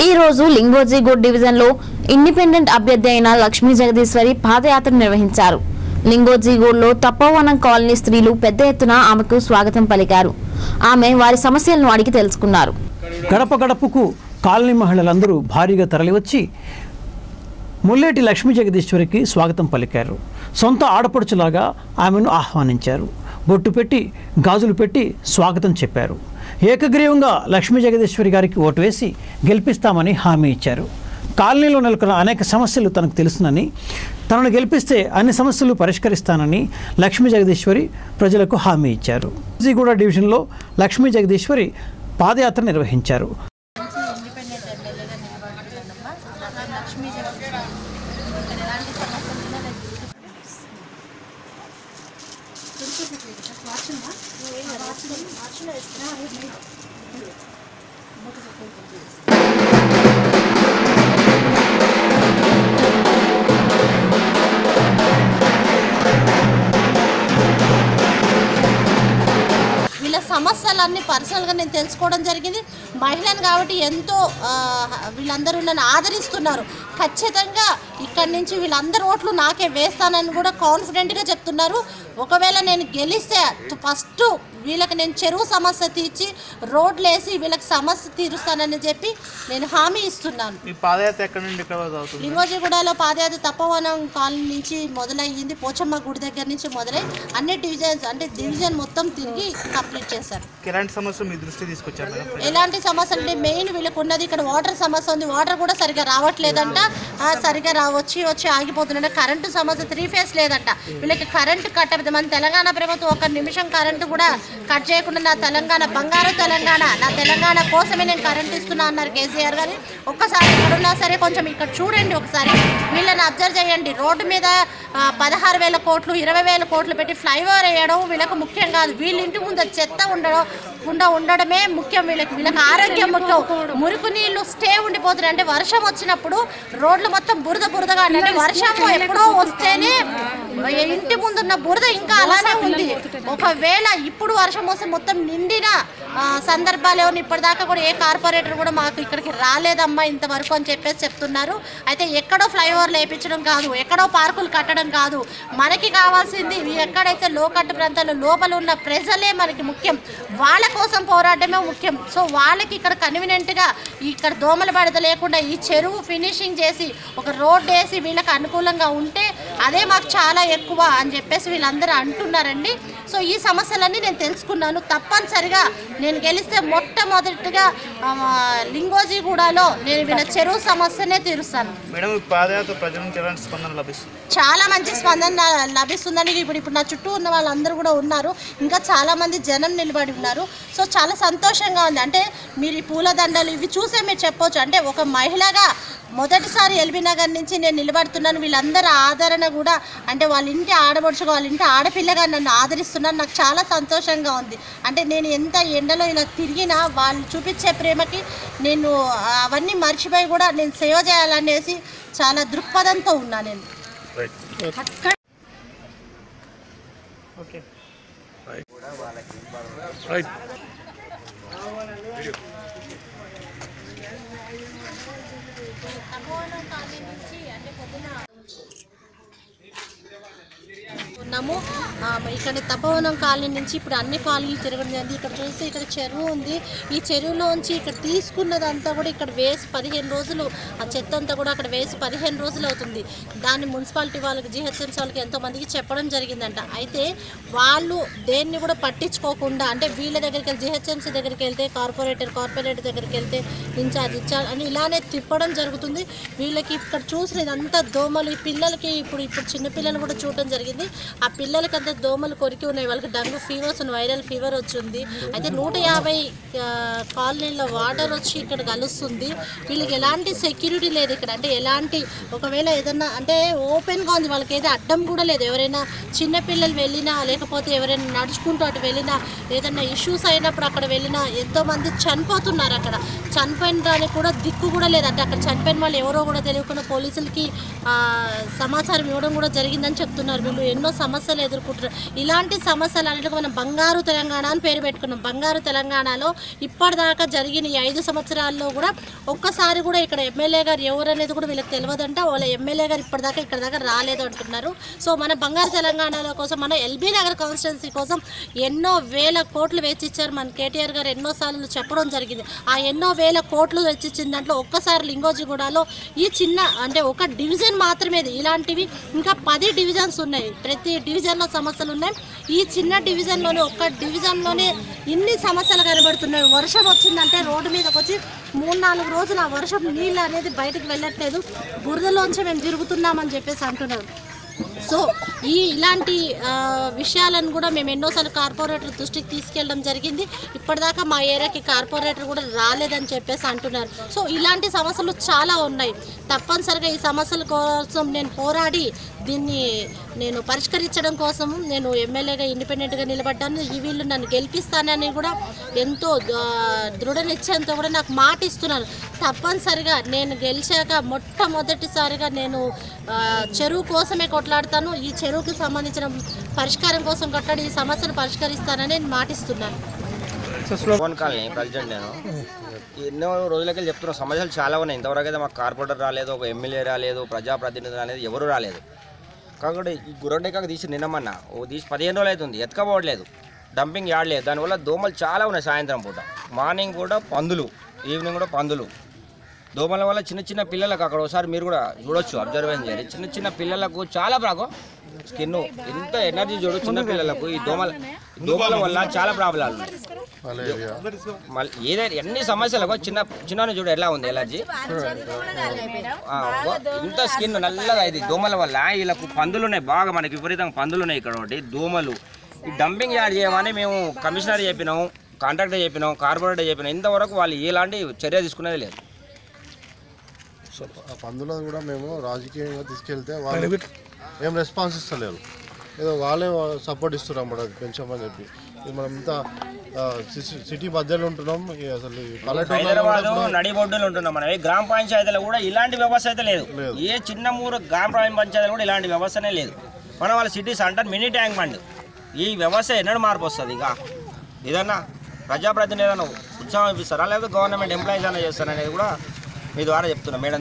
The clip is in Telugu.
ఈ రోజు లింగోజిగూడ్ డివిజన్ లో ఇండిపెండెంట్ అభ్యర్థి అయిన లక్ష్మీ జగదీశ్వరి పాదయాత్ర నిర్వహించారు లింగోజిగూడ్ లో తపోవనం కాలనీ స్త్రీలు పెద్ద ఎత్తున ఆమెకు స్వాగతం పలికారు ఆమె వారి సమస్యలను అడిగి తెలుసుకున్నారు గడప గడపకు కాలనీ మహిళలందరూ భారీగా తరలివచ్చి ముల్లేటి లక్ష్మీ జగదీశ్వరికి స్వాగతం పలికారు సొంత ఆడపడుచులాగా ఆమెను ఆహ్వానించారు బొట్టు పెట్టి గాజులు పెట్టి స్వాగతం చెప్పారు ఏకగ్రీవంగా లక్ష్మీ జగదీశ్వరి గారికి ఓటు వేసి గెలిపిస్తామని హామీ ఇచ్చారు కాలనీలో నెలకొన్న అనేక సమస్యలు తనకు తెలుసునని తనను గెలిపిస్తే అన్ని సమస్యలు పరిష్కరిస్తానని లక్ష్మీ జగదీశ్వరి ప్రజలకు హామీ ఇచ్చారు జీగూడ డివిజన్లో లక్ష్మీ జగదీశ్వరి పాదయాత్ర నిర్వహించారు ఇండిపెండెంట్ ఎమ్మెల్యేగా నిలబడుతున్నానమ్మా నా పేరు లక్ష్మీ జగన్ ఇక్కడ ఎలాంటి సమస్యలు ఉన్నా నేను వీళ్ళ సమస్యలన్నీ పర్సనల్గా నేను తెలుసుకోవడం జరిగింది మహిళను కాబట్టి ఎంతో ఆ, వీళ్ళందరూ నన్ను ఆదరిస్తున్నారు ఖచ్చితంగా ఇక్కడి నుంచి వీళ్ళందరి ఓట్లు నాకే వేస్తానని కూడా కాన్ఫిడెంట్గా చెప్తున్నారు ఒకవేళ నేను గెలిస్తే ఫస్ట్ వీళ్ళకి నేను చెరువు సమస్య తీర్చి రోడ్లు వేసి వీళ్ళకి సమస్య తీరుస్తానని చెప్పి నేను హామీ ఇస్తున్నాను మీ పాదయాత్ర ఎక్కడి నుండి ఎక్కడ వరకు అవుతుంది లింగోజిగూడలో పాదయాత్ర తప్పవనం కాలనీ నుంచి మొదలయ్యింది పోచమ్మ గుడి దగ్గర నుంచి మొదలై అన్ని డివిజన్స్ అంటే డివిజన్ మొత్తం తిరిగి కంప్లీట్ చేశారు ఎలాంటి సమస్య మీ దృష్టి తీసుకొచ్చారు మేడం ఎలాంటి సమస్యలు అంటే మెయిన్ వీళ్ళకి ఉన్నది ఇక్కడ వాటర్ సమస్య ఉంది వాటర్ కూడా సరిగా రావట్లేదంట ఆ, సరిగా రా వచ్చి వచ్చి ఆగిపోతుందంట కరెంటు సమస్య త్రీ ఫేస్ లేదంట వీళ్ళకి కరెంటు కట్ట మన తెలంగాణ ప్రభుత్వం ఒక నిమిషం కరెంటు కూడా కట్ చేయకుండా నా తెలంగాణ బంగారు తెలంగాణ నా తెలంగాణ కోసమే నేను కరెంట్ ఇస్తున్నా అన్నారు కేసీఆర్ గారు ఒక్కసారి ఎక్కడున్నా సరే కొంచెం ఇక్కడ చూడండి ఒకసారి వీళ్ళని అబ్జర్వ్ చేయండి రోడ్డు మీద ఆ, పదహారు వేల కోట్లు ఇరవై వేల కోట్లు పెట్టి ఫ్లైఓవర్ వేయడం వీళ్ళకి ముఖ్యం కాదు వీళ్ళ ఇంటి ముందు చెత్త ఉండడం కుండా ఉండడమే ముఖ్యం వీళ్ళకి వీళ్ళకి ఆరోగ్యం ముఖ్యం మురికి నీళ్లు స్టే ఉండిపోతున్నాయి అంటే వర్షం వచ్చినప్పుడు రోడ్లు మొత్తం బురద బురదగా అంటే వర్షం ఎప్పుడో వస్తేనే ఇంటి ముందున్న బురద ఇంకా అలానే ఉంది ఒకవేళ ఇప్పుడు వర్షం వస్తే మొత్తం నిండిన ఆ, సందర్భాలు ఏమన్నా ఇప్పటిదాకా కూడా ఏ కార్పొరేటర్ కూడా మాకు ఇక్కడికి రాలేదమ్మా ఇంతవరకు అని చెప్పేసి చెప్తున్నారు అయితే ఎక్కడో ఫ్లైఓవర్లు వేయించడం కాదు ఎక్కడో పార్కులు కట్టడం కాదు మనకి కావాల్సింది ఇవి ఎక్కడైతే లోకట్టు ప్రాంతాల్లో లోపల ఉన్న ప్రజలే మనకి ముఖ్యం వాళ్ళ కోసం పోరాటమే ముఖ్యం సో వాళ్ళకి ఇక్కడ కన్వీనియంట్గా ఇక్కడ దోమల బడత లేకుండా ఈ చెరువు ఫినిషింగ్ చేసి ఒక రోడ్ వేసి వీళ్ళకి అనుకూలంగా ఉంటే అదే మాకు చాలా ఎక్కువ అని చెప్పేసి వీళ్ళందరూ అంటున్నారండి సో ఈ సమస్యలన్నీ నేను తెలుసుకున్నాను తప్పనిసరిగా నేను గెలిస్తే మొట్టమొదటిగా ఆ, లింగోజిగూడలో నేను వీళ్ళ చెరువు సమస్యనే తీరుస్తాను మేడం ఈ పాదయాత్ర ప్రజల నుంచి ఎలాంటి స్పందన లభిస్తుంది చాలా మంచి స్పందన లభిస్తుందని ఇప్పుడు ఇప్పుడు నా చుట్టూ ఉన్న వాళ్ళందరూ కూడా ఉన్నారు ఇంకా చాలా మంది జనం నిలబడి ఉన్నారు సో చాలా సంతోషంగా ఉంది అంటే మీరు ఈ పూలదండలు ఇవి చూసే మీరు చెప్పొచ్చు అంటే ఒక మహిళగా మొదటిసారి ఎల్బీ నగర్ నుంచి నేను నిలబడుతున్నాను వీళ్ళందరి ఆదరణ కూడా అంటే వాళ్ళ ఇంటి ఆడబడుచుగా వాళ్ళ ఇంటి ఆడపిల్లగా నన్ను ఆదరిస్తున్నారు నాకు చాలా సంతోషంగా ఉంది అంటే నేను ఎంత ఎండలో ఇలా తిరిగినా వాళ్ళు చూపించే ప్రేమకి నేను అవన్నీ మర్చిపోయి కూడా నేను సేవ చేయాలనేసి చాలా దృక్పథంతో ఉన్నా నేను ఓకే ఉన్నాము ఆ, ఇక్కడ తపోవనం కాలనీ నుంచి ఇప్పుడు అన్ని కాలనీలు తిరగడం జరిగింది ఇక్కడ చూస్తే ఇక్కడ చెరువు ఉంది ఈ చెరువులోంచి ఇక్కడ తీసుకున్నదంతా కూడా ఇక్కడ వేసి పదిహేను రోజులు ఆ చెత్త అంతా కూడా అక్కడ వేసి పదిహేను రోజులు అవుతుంది దాన్ని మున్సిపాలిటీ వాళ్ళకి జిహెచ్ఎంసీ వాళ్ళకి ఎంతో మందికి చెప్పడం జరిగిందంట అయితే వాళ్ళు దేన్ని కూడా పట్టించుకోకుండా అంటే వీళ్ళ దగ్గరికి వెళ్ళి జిహెచ్ఎంసీ దగ్గరికి వెళ్తే కార్పొరేటర్ కార్పొరేటర్ దగ్గరికి వెళ్తే ఇన్ఛార్జ్ ఇన్ఛార్జ్ అని ఇలానే తిప్పడం జరుగుతుంది వీళ్ళకి ఇక్కడ చూసిన ఇదంతా దోమలు ఈ పిల్లలకి ఇప్పుడు ఇప్పుడు చిన్న పిల్లలు కూడా చూడడం జరిగింది ఆ పిల్లలకి అంతా దోమలు కొరికి ఉన్నాయి వాళ్ళకి డెంగ్యూ ఫీవర్స్ ఉన్నాయి వైరల్ ఫీవర్ వచ్చింది అయితే నూట యాభై ఆ, కాలనీల్లో వాటర్ వచ్చి ఇక్కడ కలుస్తుంది వీళ్ళకి ఎలాంటి సెక్యూరిటీ లేదు ఇక్కడ అంటే ఎలాంటి ఒకవేళ ఏదన్నా అంటే ఓపెన్గా ఉంది వాళ్ళకి ఏదో అడ్డం కూడా లేదు ఎవరైనా చిన్న పిల్లలు వెళ్ళినా లేకపోతే ఎవరైనా నడుచుకుంటూ అటు వెళ్ళినా ఏదైనా ఇష్యూస్ అయినప్పుడు అక్కడ వెళ్ళినా ఎంతోమంది చనిపోతున్నారు అక్కడ చనిపోయిన దానికి కూడా దిక్కు కూడా లేదంటే అక్కడ చనిపోయిన వాళ్ళు ఎవరో కూడా తెలియకుండా పోలీసులకి ఆ, సమాచారం ఇవ్వడం కూడా జరిగిందని చెప్తున్నారు వీళ్ళు ఎన్నో సమస్యలు సమస్యలు ఎదుర్కొంటున్నారు ఇలాంటి సమస్యలు అన్నిటికీ మనం బంగారు తెలంగాణ అని పేరు పెట్టుకున్నాం బంగారు తెలంగాణలో ఇప్పటిదాకా జరిగిన ఈ ఐదు సంవత్సరాల్లో కూడా ఒక్కసారి కూడా ఇక్కడ ఎమ్మెల్యే గారు ఎవరు అనేది కూడా వీళ్ళకి తెలియదంట వాళ్ళ ఎమ్మెల్యే గారు ఇప్పటిదాకా ఇక్కడ దాకా రాలేదు అంటున్నారు సో మన బంగారు తెలంగాణలో కోసం మన ఎల్బీ నగర్ కాన్స్టిట్యున్సీ కోసం ఎన్నో వేల కోట్లు వెచ్చిచ్చారు మన కేటీఆర్ గారు ఎన్నోసార్లు చెప్పడం జరిగింది ఆ ఎన్నో వేల కోట్లు వెచ్చిచ్చిన దాంట్లో ఒక్కసారి లింగోజిగూడలో ఈ చిన్న అంటే ఒక డివిజన్ మాత్రమే ఇది. ఇలాంటివి ఇంకా పది డివిజన్స్ ఉన్నాయి ప్రతి డివిజన్లో సమస్యలు ఉన్నాయి ఈ చిన్న డివిజన్లోనే ఒక్క డివిజన్లోనే ఇన్ని సమస్యలు కనబడుతున్నాయి వర్షం వచ్చిందంటే రోడ్డు మీదకి వచ్చి మూడు నాలుగు రోజులు ఆ వర్షం నీళ్ళు అనేది బయటకు వెళ్ళట్లేదు బురదలోంచి మేము తిరుగుతున్నామని చెప్పేసి అంటున్నారు సో ఈ ఇలాంటి ఆ, విషయాలను కూడా మేము ఎన్నోసార్లు కార్పొరేటర్ దృష్టికి తీసుకెళ్ళడం జరిగింది ఇప్పటిదాకా మా ఏరియాకి కార్పొరేటర్ కూడా రాలేదని చెప్పేసి అంటున్నారు సో ఇలాంటి సమస్యలు చాలా ఉన్నాయి తప్పనిసరిగా ఈ సమస్యల కోసం నేను పోరాడి దీన్ని నేను పరిష్కరించడం కోసం నేను ఎమ్మెల్యేగా ఇండిపెండెంట్గా నిలబడ్డాను ఈ వీళ్ళు నన్ను గెలిపిస్తానని కూడా ఎంతో ఆ, దృఢ నిశ్చయంతో కూడా నాకు మాట ఇస్తున్నారు తప్పనిసరిగా నేను గెలిచాక మొట్టమొదటిసారిగా నేను ఆ, చెరువు కోసమే కొట్లాడతాను ఈ చెరువుకి సంబంధించిన పరిష్కారం కోసం కొట్లాడి ఈ సమస్యను పరిష్కరిస్తానని నేను మాటిస్తున్నాను ఫోన్ కాలనీ ప్రెసిడెంట్ నేను ఎన్నో రోజులకి చెప్తున్నా సమస్యలు చాలా ఉన్నాయి ఇంతవరకు అయితే మాకు కార్పొరేటర్ రాలేదు ఒక ఎమ్మెల్యే రాలేదు ప్రజాప్రతినిధులు అనేది ఎవరు రాలేదు కాకపోతే ఈ గుర్రండేకాక తీసి నిన్నమన్నా ఓ తీసి పదిహేను రోజులు అవుతుంది ఎత్తుకపోవట్లేదు డంపింగ్ యార్డ్ లేదు దానివల్ల దోమలు చాలా ఉన్నాయి సాయంత్రం పూట మార్నింగ్ కూడా పందులు ఈవినింగ్ కూడా పందులు దోమల వల్ల చిన్న చిన్న పిల్లలకు అక్కడ ఒకసారి మీరు కూడా చూడొచ్చు అబ్జర్వేషన్ చేయాలి చిన్న చిన్న పిల్లలకు చాలా ప్రాబ్లం స్కిన్ ఎంత ఎనర్జీ చూడు చిన్న పిల్లలకు ఈ దోమల దోమల వల్ల చాలా ప్రాబ్లాలు ఉన్నాయి మళ్ళీ ఏదైనా ఎన్ని సమస్యలకు చిన్న చిన్న చూడు ఎలా ఉంది ఎలర్జీ ఆ, ఓ- ఇంత స్కిన్ నల్లగా ఇది దోమల వల్ల వీళ్ళకు పందులు ఉన్నాయి బాగా మనకి విపరీతంగా పందులు ఉన్నాయి ఇక్కడ ఒకటి దోమలు ఈ డంపింగ్ యాడ్ చేయమని మేము కమిషనర్ చెప్పినాం కాంట్రాక్టర్ చెప్పినాం కార్పొరేటర్ చెప్పినాం ఇంతవరకు వాళ్ళు ఎలాంటి చర్య తీసుకునేది లేదు ఆ పందులను కూడా మేము రాజకీయంగా తీసుకెళ్తే వాళ్ళు ఏం రెస్పాన్స్ ఇస్తలేరు ఏదో వాళ్ళే సపోర్ట్ ఇస్తున్నారు అన్నమాట అది పెంచమని చెప్పి ఇది మనం ఇంత ఆ, సి- సిటీ మధ్యలో ఉంటున్నాం ఈ అసలు ఈ పల్లెటూరులో హైదరాబాద్ నడిబొడ్డులు ఉంటున్నాం మనం ఏ గ్రామ పంచాయతీలో కూడా ఇలాంటి వ్యవస్థ అయితే లేదు ఏ చిన్న మూరు గ్రామ పంచాయతీలో కూడా ఇలాంటి వ్యవస్థనే లేదు మన వాళ్ళ సిటీస్ అంటారు మినీ ట్యాంక్ బండ్ ఈ వ్యవస్థ ఎన్నడూ మార్పు వస్తుంది ఇంకా ఏదన్నా ప్రజాప్రతినిధి ఏదైనా ఉత్సాహం ఇప్పిస్తారా లేకపోతే గవర్నమెంట్ ఎంప్లాయీస్ అయినా చేస్తారనేది కూడా మీ ద్వారా చెప్తున్నా మేడం